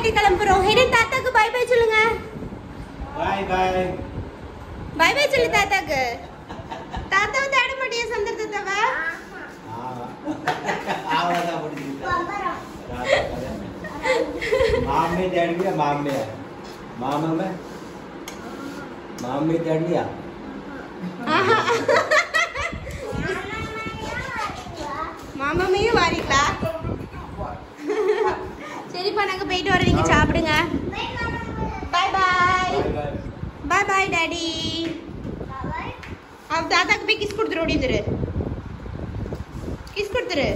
வீட்டுக்கு கிளம்புறோம் ஹேடன் தாத்தாக்கு பை பை சொல்லுங்க பாய் பாய் பை பை சொல்லு தாத்தாக்கு தாத்தா வந்து ஆட மாட்டியா சந்தர் தாத்தாவா ஆவதான் பிடிச்சிருக்கு मामे डैड भी मामे है मामा में मामे डैड भी आ மாமாமையும் வாரீங்களா சரிப்பா நாங்க போயிட்டு வரோம் நீங்க சாப்பிடுங்க பாய் பாய் பாய் பாய் டாடி அவ தாத்தாக்கு போய் கிஸ் கொடுத்துரு ஓடிந்துரு கிஸ் கொடுத்துரு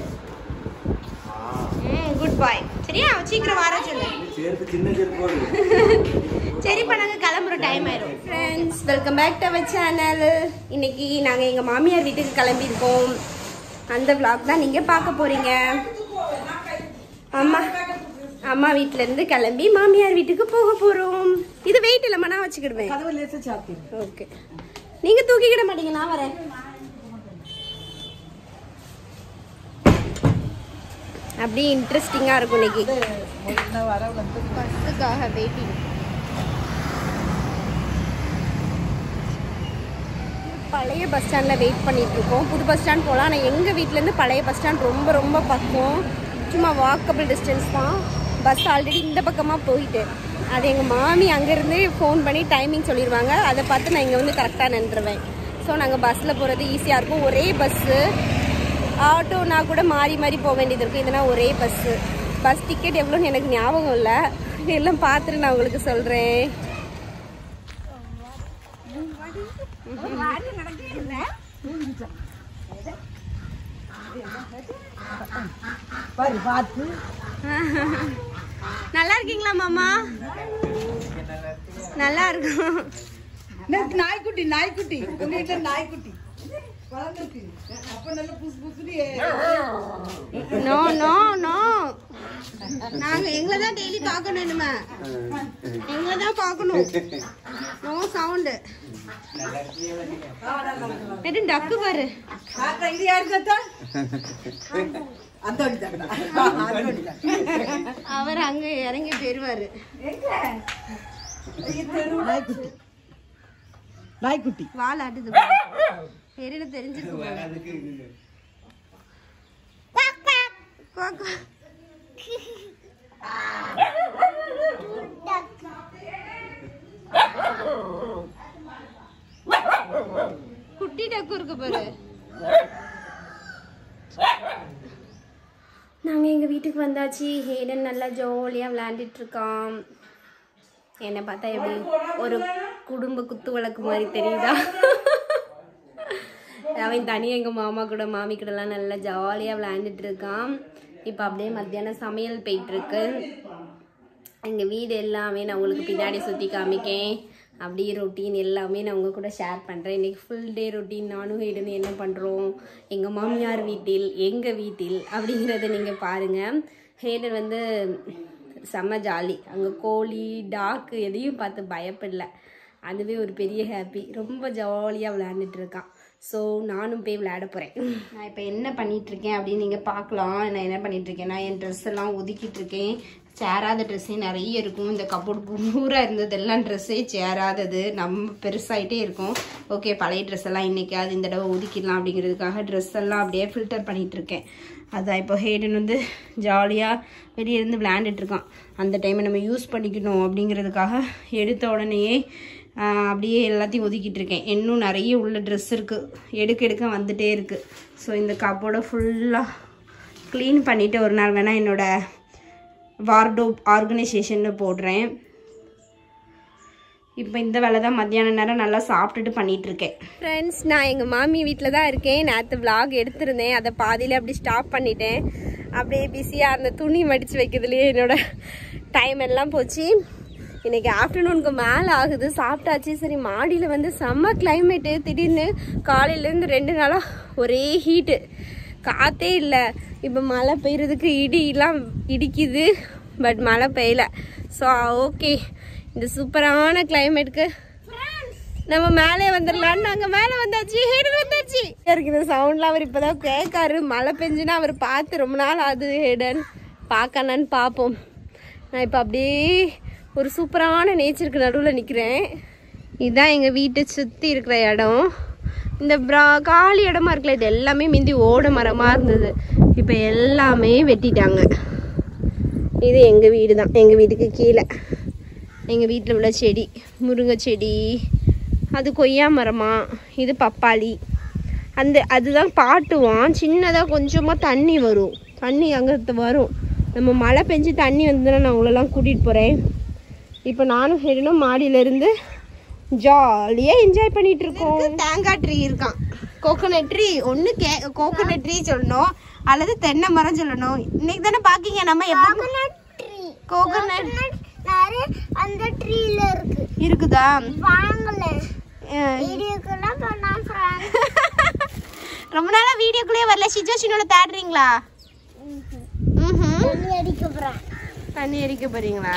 ம் குட் பாய் சரியா சீக்கிரம் வர சொல்லு சேர்த்து சின்ன செருப்பு போடு சரிப்பா நாங்கள் கிளம்புறோம் டைம் ஆயிரும் friends welcome back to our channel இன்னைக்கு நாங்கள் எங்கள் மாமியார் வீட்டுக்கு கிளம்பியிருக்கோம் அந்த vlog தான் நீங்கள் பார்க்க போகிறீங்க அம்மா அம்மா வீட்டிலேருந்து கிளம்பி மாமியார் வீட்டுக்கு போக போகிறோம் இது வெயிட் இல்லைம்மா நான் வச்சுக்கிடுவேன் கதவு லேசா சாத்திரு ஓகே நீங்கள் தூக்கிக்கிட மாட்டீங்க நான் வரேன் அப்படியே இன்ட்ரெஸ்டிங்காக இருக்கும் இன்னைக்கு முதல்ல வர வந்து பஸ்ஸுக்காக வெயிட்டிங் பழைய பஸ் ஸ்டாண்டில் வெயிட் பண்ணிட்டு இருக்கோம் புது பஸ் ஸ்டாண்ட் போகலாம் ஆனால் எங்கள் வீட்டிலேருந்து பழைய பஸ் ஸ்டாண்ட் ரொம்ப ரொம்ப பக்கம் சும்மா வாக்கபிள் டிஸ்டன்ஸ் தான் பஸ் ஆல்ரெடி இந்த பக்கமாக போயிட்டு அது எங்கள் மாமி அங்கேருந்து ஃபோன் பண்ணி டைமிங் சொல்லிடுவாங்க அதை பார்த்து நான் இங்கே வந்து கரெக்டாக நின்றுவேன் ஸோ நாங்கள் பஸ்ஸில் போகிறது ஈஸியாக இருக்கும் ஒரே பஸ்ஸு ஆட்டோனா கூட மாறி மாறி போக வேண்டியது இருக்கும் இதனா ஒரே பஸ்ஸு பஸ் டிக்கெட் எவ்வளோன்னு எனக்கு ஞாபகம் இல்லை எல்லாம் பார்த்துட்டு நான் உங்களுக்கு சொல்கிறேன் பாரு பார்த்து நல்லா இருக்கீங்களா மாமா நல்லா இருக்கும் நேத்து நாய்க்குட்டி நாய்க்குட்டி உங்க வீட்டுல நாய்க்குட்டி வளர்ந்துருக்கு அப்ப நல்ல புசு புசுனு நோ நோ நோ நாங்க எங்களை தான் டெய்லி பார்க்கணும் இனிமே எங்களை தான் பார்க்கணும் நோ சவுண்டு எது டக்கு பாரு ஆத்தா இது யாருக்கு அத்தா அந்த வழிதான் அந்த வழிதான் அவர் அங்க இறங்கி போயிருவாரு நாய்க்குட்டி நாய்க்குட்டி வால் ஆட்டுது பெரிய தெரிஞ்சிருக்கு போல. அதுக்கு இது குவாக் குவாக். குட்டி டக்கு இருக்கு பாரு நாங்க எங்க வீட்டுக்கு வந்தாச்சு ஹேடன் நல்லா ஜாலியா விளையாண்டுட்டு இருக்கான் என்னை பார்த்தா எப்படி ஒரு குடும்ப குத்து விளக்கு மாதிரி தெரியுதா அவன் தனியாக எங்கள் மாமா கூட மாமி கூடலாம் நல்லா ஜாலியாக விளையாண்டுட்டு இருக்கான் இப்போ அப்படியே மத்தியானம் சமையல் போயிட்டுருக்கு எங்கள் வீடு எல்லாமே நான் உங்களுக்கு பின்னாடி சுற்றி காமிக்கேன் அப்படியே ரொட்டீன் எல்லாமே நான் உங்கள் கூட ஷேர் பண்ணுறேன் இன்றைக்கி ஃபுல் டே ரொட்டீன் நானும் ஹேடன் என்ன பண்ணுறோம் எங்கள் மாமியார் வீட்டில் எங்கள் வீட்டில் அப்படிங்கிறத நீங்கள் பாருங்கள் ஹேடன் வந்து செம்ம ஜாலி அங்கே கோழி டாக்கு எதையும் பார்த்து பயப்படல அதுவே ஒரு பெரிய ஹாப்பி ரொம்ப ஜாலியாக விளையாண்டுட்டு இருக்கான் ஸோ நானும் போய் விளையாட போகிறேன் நான் இப்போ என்ன பண்ணிட்டு இருக்கேன் அப்படின்னு நீங்கள் பார்க்கலாம் நான் என்ன பண்ணிட்டு இருக்கேன்னா என் ட்ரெஸ் எல்லாம் ஒதுக்கிட்டு இருக்கேன் சேராத ட்ரெஸ்ஸே நிறைய இருக்கும் இந்த கப்போர்டு பூரா இருந்ததெல்லாம் ட்ரெஸ்ஸே சேராதது நம்ம பெருசாயிட்டே இருக்கும் ஓகே பழைய ட்ரெஸ் எல்லாம் இன்னைக்காவது இந்த தடவை ஒதுக்கிடலாம் அப்படிங்கிறதுக்காக ட்ரெஸ் எல்லாம் அப்படியே ஃபில்டர் பண்ணிட்டு இருக்கேன் அதான் இப்போ ஹேடன் வந்து ஜாலியாக வெளியே இருந்து விளையாண்டுட்டு இருக்கான் அந்த டைமை நம்ம யூஸ் பண்ணிக்கணும் அப்படிங்கிறதுக்காக எடுத்த உடனேயே ஆஹ், அப்படியே எல்லாத்தையும் ஒதுக்கிட்டு இருக்கேன் இன்னும் நிறைய உள்ள ட்ரெஸ் இருக்குது எடுக்க எடுக்க வந்துட்டே இருக்குது ஸோ இந்த கப்போர்டை ஃபுல்லாக க்ளீன் பண்ணிவிட்டு ஒரு நாள் வேணால் என்னோட வார்டோப் ஆர்கனைசேஷன்னு போடுறேன் இப்போ இந்த வேலை தான் மத்தியான நேரம் நல்லா சாப்பிட்டுட்டு பண்ணிட்டு இருக்கேன் ஃப்ரெண்ட்ஸ் நான் எங்கள் மாமி வீட்டில் தான் இருக்கேன் நேற்று vlog எடுத்திருந்தேன் அதை பாதியில அப்படி ஸ்டாப் பண்ணிட்டேன் அப்படியே பிஸியாக அந்த துணி மடித்து வைக்கிறதுலேயே என்னோட டைம் எல்லாம் போச்சு இன்னைக்கு ஆஃப்டர்நூனுக்கு மேலே ஆகுது சாப்பிட்டாச்சு சரி மாடியில் வந்து செம்ம கிளைமேட்டு திடீர்னு காலையிலேருந்து ரெண்டு நாளாக ஒரே ஹீட்டு காற்றே இல்லை இப்போ மழை பெய்யறதுக்கு இடிலாம் இடிக்குது பட் மழை பெய்யல ஸோ ஓகே இந்த சூப்பரான கிளைமேட்டுக்கு நம்ம மேலே வந்துடலான்னு நாங்கள் மேலே வந்தாச்சு ஹெட் வந்தாச்சு இருக்குது சவுண்ட்லாம் அவர் இப்போதான் கேட்காரு மழை பெஞ்சுன்னா அவர் பார்த்து ரொம்ப நாள் ஆகுது ஹெடன் பார்க்கணுன்னு பார்ப்போம் நான் இப்போ அப்படியே ஒரு சூப்பரான நேச்சருக்கு நடுவில் நிற்கிறேன் இதுதான் எங்கள் வீட்டை சுற்றி இருக்கிற இடம் இந்த பிரா காலி இடமா இருக்குல்ல இது எல்லாமே மிந்தி ஓட மரமாக இருந்தது இப்போ எல்லாமே வெட்டிட்டாங்க இது எங்கள் வீடு தான் எங்கள் வீட்டுக்கு கீழே எங்கள் வீட்டில் உள்ள செடி முருங்கை செடி அது கொய்யா மரமா இது பப்பாளி அந்த அதுதான் பாட்டுவான் சின்னதாக கொஞ்சமாக தண்ணி வரும் தண்ணி அங்கே வரும் நம்ம மழை பெஞ்சு தண்ணி வந்ததுன்னா நான் உங்களெல்லாம் கூட்டிகிட்டு போகிறேன் இப்போ நானும் ஹெரினும் மாடியிலேருந்து ஜாலியாக என்ஜாய் பண்ணிட்டு இருக்கோம் தேங்காய் ட்ரீ இருக்கான் கோகோனட் ட்ரீ ஒன்று கே கோகோனட் ட்ரீ சொல்லணும் அல்லது தென்னை மரம் சொல்லணும் இன்னைக்கு தானே பாக்கீங்க நம்ம எப்படி கோகோனட் நிறைய அந்த ட்ரீல இருக்கு இருக்குதா வாங்கல அஹ் வீடியோக்கெல்லாம் பண்ணா ஃப்ரெண்ட் ரொம்ப நாளா வீடியோக்குள்ளே வரல சிச்சுவேஷனோட தேடுறீங்களா ம்ஹும். தண்ணி அடிக்க போறேன் தண்ணி அடிக்க போறீங்களா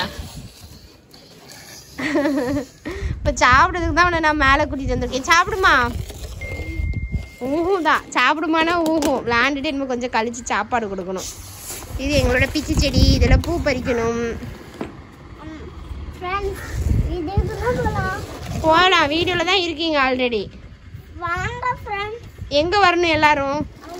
இப்போ சாப்பிட்றதுக்கு தான் உன்னை நான் மேலே கூட்டிட்டு வந்திருக்கேன் சாப்பிடுமா ஊஹும் தான் சாப்பிடுமானா ஊஹும் விளாண்டுட்டு இன்னும் கொஞ்சம் கழிச்சு சாப்பாடு கொடுக்கணும் இது எங்களோட பிச்சி செடி இதில் பூ பறிக்கணும் ஃப்ரெண்ட்ஸ் வீடியோக்கெல்லாம் போலாம் போகலாம் வீடியோவில் தான் இருக்கீங்க ஆல்ரெடி வாங்க ஃப்ரெண்ட்ஸ் எங்கே வரணும் எல்லாரும்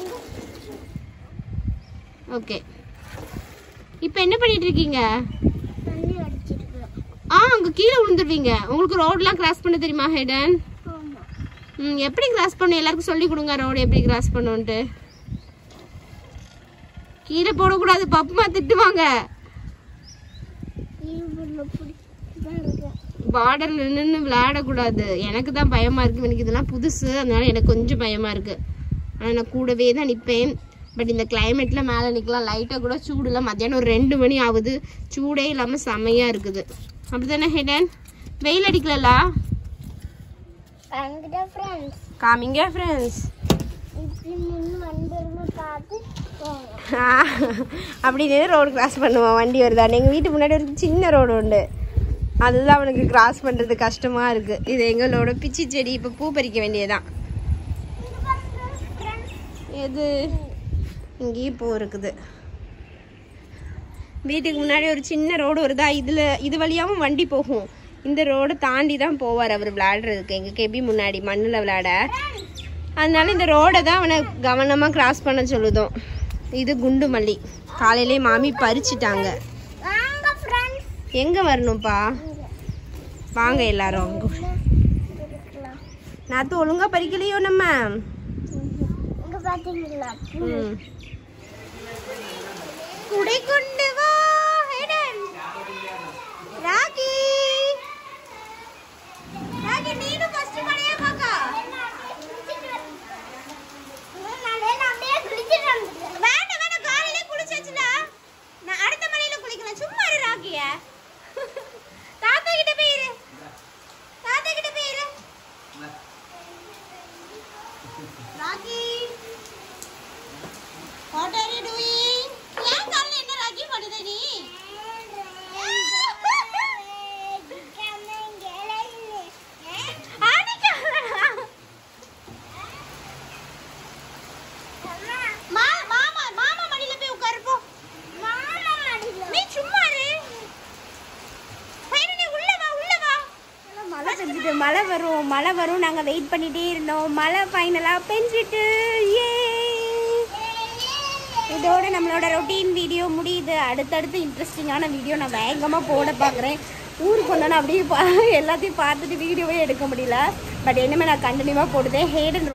ஓகே இப்போ என்ன பண்ணிட்டு இருக்கீங்க தண்ணி அடிச்சிருக்கோம் ஆ அங்கே கீழே விழுந்துருவீங்க உங்களுக்கு ரோடெலாம் கிராஸ் பண்ண தெரியுமா ஹெடன் ஆமா ம் எப்படி கிராஸ் பண்ணணும் எல்லாருக்கும் சொல்லி கொடுங்க ரோடு எப்படி கிராஸ் பண்ணணுன்ட்டு கீழே போடக்கூடாது பப்புமா திட்டுவாங்க ஈவுல பிடிச்சி தான் இருக்கேன் பார்டர்ல நின்று விளையாடக்கூடாது எனக்கு தான் பயமா இருக்கு எனக்கு இதெல்லாம் புதுசு அதனால எனக்கு கொஞ்சம் பயமா இருக்கு ஆனால் நான் கூடவே தான் நிற்பேன் பட் இந்த கிளைமேட்ல மேலே நிற்கலாம் லைட்டாக கூட சூடு இல்லை மத்தியானம் ஒரு ரெண்டு மணி ஆகுது சூடே இல்லாமல் செமையாக இருக்குது அப்படிதானே ஹெடன் வெயில் அடிக்கலல்ல அங்கிட்ட ஃப்ரெண்ட்ஸ் காமிங்க ஃப்ரெண்ட்ஸ் இப்படி நின்று வண்டிருந்து பார்த்து போங்க அப்படின்னு ரோடு கிராஸ் பண்ணுவான் வண்டி வருதான் எங்கள் வீட்டு முன்னாடி ஒரு சின்ன ரோடு உண்டு அதுதான் அவனுக்கு கிராஸ் பண்ணுறது கஷ்டமாக இருக்குது இது எங்களோட பிச்சி செடி இப்போ பூ பறிக்க வேண்டியதுதான் எது இங்கேயும் பூ இருக்குது வீட்டுக்கு முன்னாடி ஒரு சின்ன ரோடு வருதா இதில் இது வழியாகவும் வண்டி போகும் இந்த ரோடு தாண்டி தான் போவார் அவர் விளையாடுறதுக்கு எங்கள் கெபி முன்னாடி மண்ணில் விளையாட அதனால இந்த ரோடை தான் அவனை கவனமாக கிராஸ் பண்ண சொல்லுதோம் இது குண்டு மல்லி காலையிலே மாமி பறிச்சிட்டாங்க வாங்க ஃப்ரெண்ட்ஸ் எங்கே வரணும்ப்பா வாங்க எல்லாரும் அங்க. இருக்கலாம் நாத்து ஒழுங்கா பறிக்கலையோ நம்ம இங்க பாத்தீங்களா ம். குடை கொண்டு வா ஹெடன் ராகி ராகி நீனும் ஃபர்ஸ்ட் மழையா பாக்கா வேண்டாம் வேண்டாம் காலையில குளிச்சாச்சுடா நான் அடுத்த மலையில குளிக்கலாம் சும்மா இரு ராகிய தாத்தா கிட்ட போயிரு தாத்தா கிட்ட போயிரு ராகி வாட் ஆர் யூ டூயிங் ஏன் காலையில என்ன ராகி பண்ணுத நீ அடிக்காதடா. மா- மாமா மாமா மடியில போய் உட்காரு போ நீ சும்மா இரு பையனே, நீ உள்ள வா உள்ள வா மழை பெஞ்சிட்டு மழை வரும் மழை வரும் நாங்க வெயிட் பண்ணிட்டே இருந்தோம் மழை ஃபைனலா பெஞ்சிட்டு ஏ இதோட நம்மளோட ரொட்டீன் வீடியோ முடியுது அடுத்தடுத்து இன்ட்ரெஸ்டிங்கான வீடியோ நான் வேகமாக போட பார்க்குறேன் ஊருக்கு வந்தோன்னா அப்படியே பா எல்லாத்தையும் பார்த்துட்டு வீடியோவே எடுக்க முடியல பட் இனிமேல் நான் கண்டினியூவாக போடுதேன் ஹேடன்